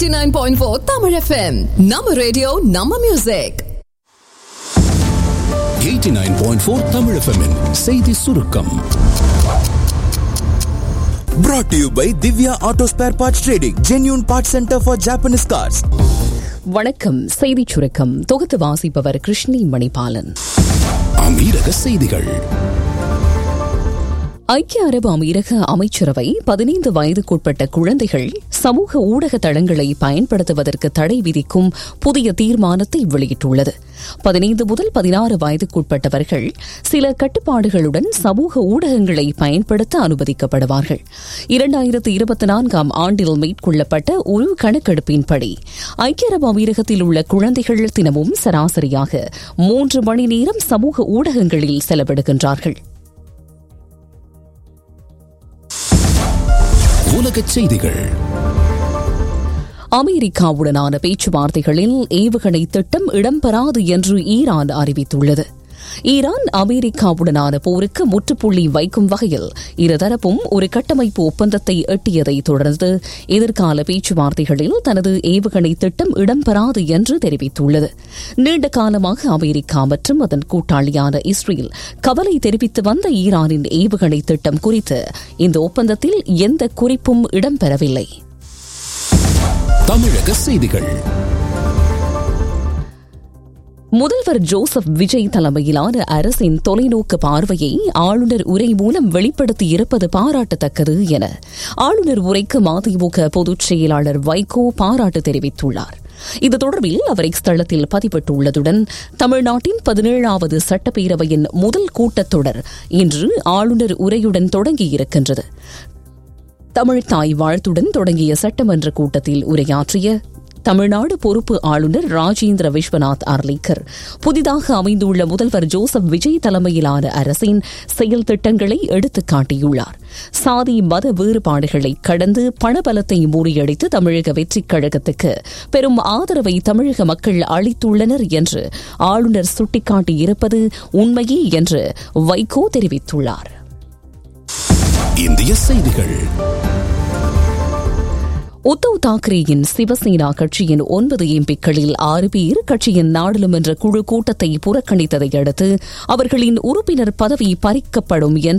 89.4 Tamil FM. Nama radio, Nama music. 89.4 Tamil எஃப்எம்மின் செய்தி சுருக்கம் Brought to you by Divya Auto Spare Parts Trading, genuine parts center for Japanese cars. வணக்கம் செய்திச் சுருக்கம் தொகுத்து வாசிப்பவர் கிருஷ்ணி மணிபாலன் அமீரக செய்திகள் ஐக்கிய அரபு அமீரக அமைச்சரவை பதினைந்து வயதுக்குட்பட்ட குழந்தைகள் சமூக ஊடக தளங்களை பயன்படுத்துவதற்கு தடை விதிக்கும் புதிய தீர்மானத்தை வெளியிட்டுள்ளது பதினைந்து முதல் பதினாறு வயதுக்குட்பட்டவர்கள் சில கட்டுப்பாடுகளுடன் சமூக ஊடகங்களை பயன்படுத்த அனுமதிக்கப்படுவார்கள் இரண்டாயிரத்து இருபத்தி நான்காம் ஆண்டில் மேற்கொள்ளப்பட்ட ஒரு கணக்கெடுப்பின்படி ஐக்கிய அரபு அமீரகத்தில் உள்ள குழந்தைகள் தினமும் சராசரியாக மூன்று மணி நேரம் சமூக ஊடகங்களில் செலவிடுகின்றார்கள் உலகச் செய்திகள் அமெரிக்காவுடனான பேச்சுவார்த்தைகளில் ஏவுகணை திட்டம் இடம்பெறாது என்று ஈரான் அறிவித்துள்ளது ஈரான் அமெரிக்காவுடனான போருக்கு முற்றுப்புள்ளி வைக்கும் வகையில் இருதரப்பும் ஒரு கட்டமைப்பு ஒப்பந்தத்தை எட்டியதை தொடர்ந்து எதிர்கால பேச்சுவார்த்தைகளில் தனது ஏவுகணை திட்டம் இடம்பெறாது என்று தெரிவித்துள்ளது நீண்ட காலமாக அமெரிக்கா மற்றும் அதன் கூட்டாளியான இஸ்ரேல் கவலை தெரிவித்து வந்த ஈரானின் ஏவுகணை திட்டம் குறித்து இந்த ஒப்பந்தத்தில் எந்த குறிப்பும் இடம்பெறவில்லை தமிழக செய்திகள் முதல்வர் ஜோசப் விஜய் தலைமையிலான அரசின் தொலைநோக்கு பார்வையை ஆளுநர் உரை மூலம் வெளிப்படுத்தி இருப்பது பாராட்டத்தக்கது என ஆளுநர் உரைக்கு மதிமுக பொதுச் செயலாளர் வைகோ பாராட்டு தெரிவித்துள்ளார் இது தொடர்பில் அவர் இஸ்தளத்தில் பதிவிட்டுள்ளதுடன் தமிழ்நாட்டின் பதினேழாவது சட்டப்பேரவையின் முதல் கூட்டத்தொடர் இன்று ஆளுநர் உரையுடன் தொடங்கியிருக்கின்றது தமிழ்தாய் வாழ்த்துடன் தொடங்கிய சட்டமன்ற கூட்டத்தில் உரையாற்றிய தமிழ்நாடு பொறுப்பு ஆளுநர் ராஜேந்திர விஸ்வநாத் அர்லிக்கர் புதிதாக அமைந்துள்ள முதல்வர் ஜோசப் விஜய் தலைமையிலான அரசின் செயல் திட்டங்களை எடுத்துக் காட்டியுள்ளார் சாதி மத வேறுபாடுகளை கடந்து பணபலத்தை முறியடித்து தமிழக வெற்றிக் கழகத்துக்கு பெரும் ஆதரவை தமிழக மக்கள் அளித்துள்ளனர் என்று ஆளுநர் சுட்டிக்காட்டியிருப்பது உண்மையே என்று வைகோ தெரிவித்துள்ளார் இந்திய செய்திகள் உத்தவ் தாக்கரேயின் சிவசேனா கட்சியின் ஒன்பது எம்பிக்களில் ஆறு பேர் கட்சியின் நாடாளுமன்ற குழு கூட்டத்தை புறக்கணித்ததை அடுத்து அவர்களின் உறுப்பினர் பதவி பறிக்கப்படும் என்று